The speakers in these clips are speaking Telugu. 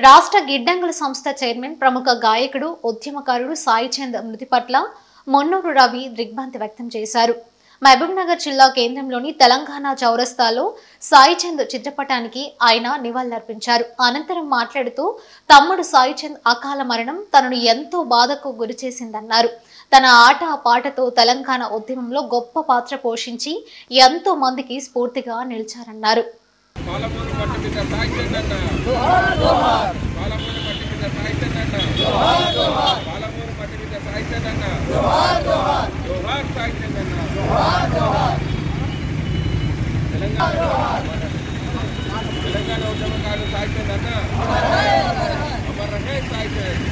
రాష్ట్ర గిడ్డంగుల సంస్థ చైర్మన్ ప్రముఖ గాయకుడు ఉద్యమకారుడు సాయి చంద్ మృతి పట్ల మొన్నూరు రవి దిగ్భ్రాంతి వ్యక్తం చేశారు మహబూబ్ నగర్ జిల్లా కేంద్రంలోని తెలంగాణ చౌరస్తాలో సాయి చంద్ చిత్రపటానికి ఆయన నివాళులర్పించారు అనంతరం మాట్లాడుతూ తమ్ముడు సాయి చంద్ అకాల మరణం తనను ఎంతో బాధకు గురిచేసిందన్నారు తన ఆట పాటతో తెలంగాణ ఉద్యమంలో గొప్ప పాత్ర పోషించి ఎంతో మందికి స్ఫూర్తిగా నిలిచారన్నారు పాలమూరు మట్టి మీద సాయిచందన్న పాలమూరు మట్టి మీద సాయిచందన్న పాలమూరు మట్టి మీద సాయిచందన్న జోహార్ సాయిచందన్న తెలంగాణ తెలంగాణ ఉద్యమకారులు సాయిచందన్న అమర్ రహే సాయిచంద్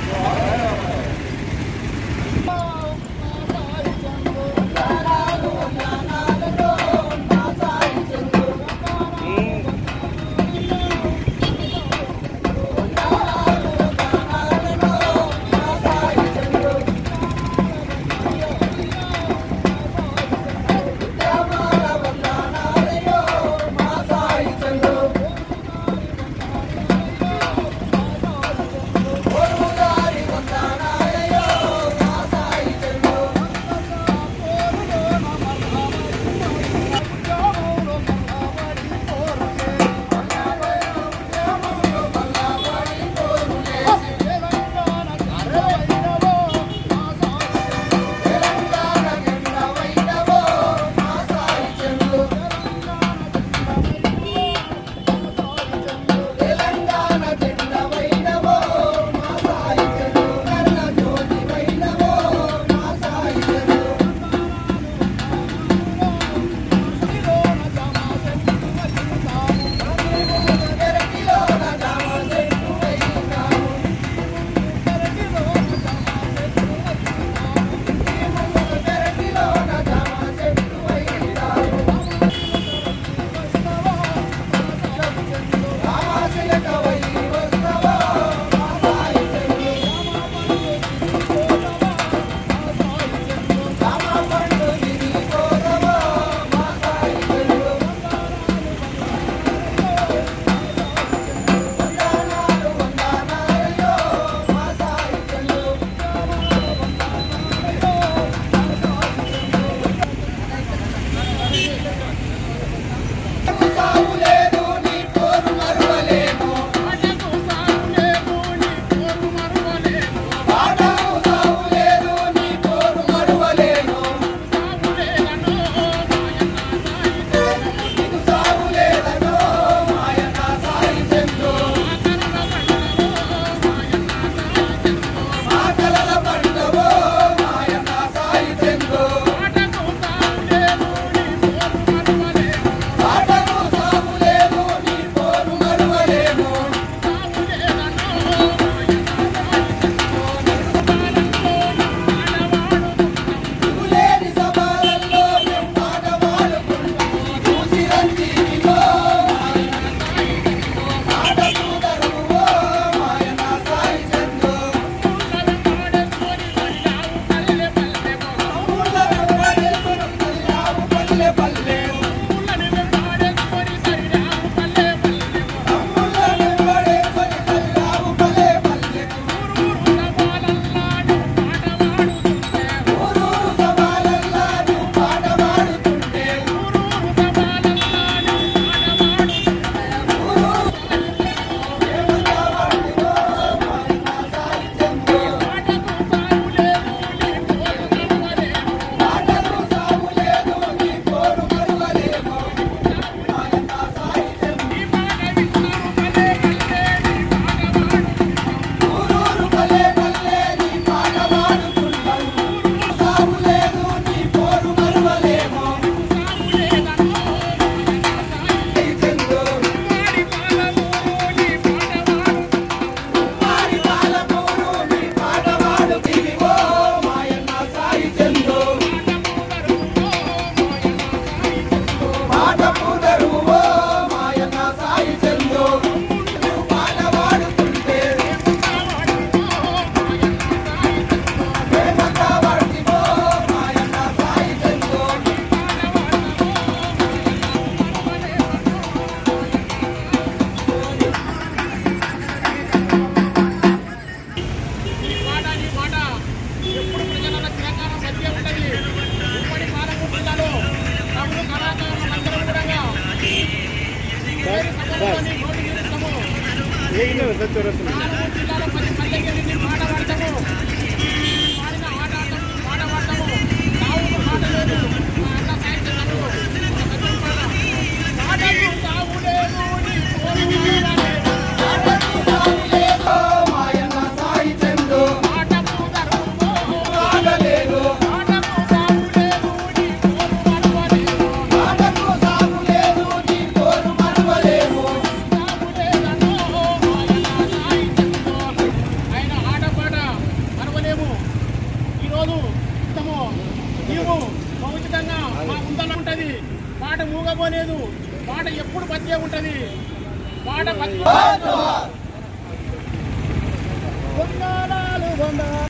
వేరే సభలోని నోటి నిలుస్తాము. నాలుగు జిల్లాల పది పల్లెకి వెళ్ళి పాట పాడతాము పాడిన ఆట ఆడతాము, పాట పాడతాము తావుకు మాట లేదు మా అన్న సాయంత్రం నన్ను ఒక సత్యం పాట. పాటకు తావు లేదు నీ కోరు వాడవాడే. పాటకు తావు లేదు మాయన్న సాయి చందు. పాటకు ధర్మమో పాటలేదు. పాటకు తావు లేదు నీ కోరు వాడవాడేమో. పాటకు తావు లేదు నీ కోరు మరవలేము. తావు లేదనో మాయన్న సాయి చందు. ఆయన ఆటపాట మరవలేము ఈరోజు ఇస్తాము నీవు భౌతికంగా మా ముందర ఉంటది పాట మూగబోలేదు పాట ఎప్పుడు బతికే ఉంటది పాట బతికే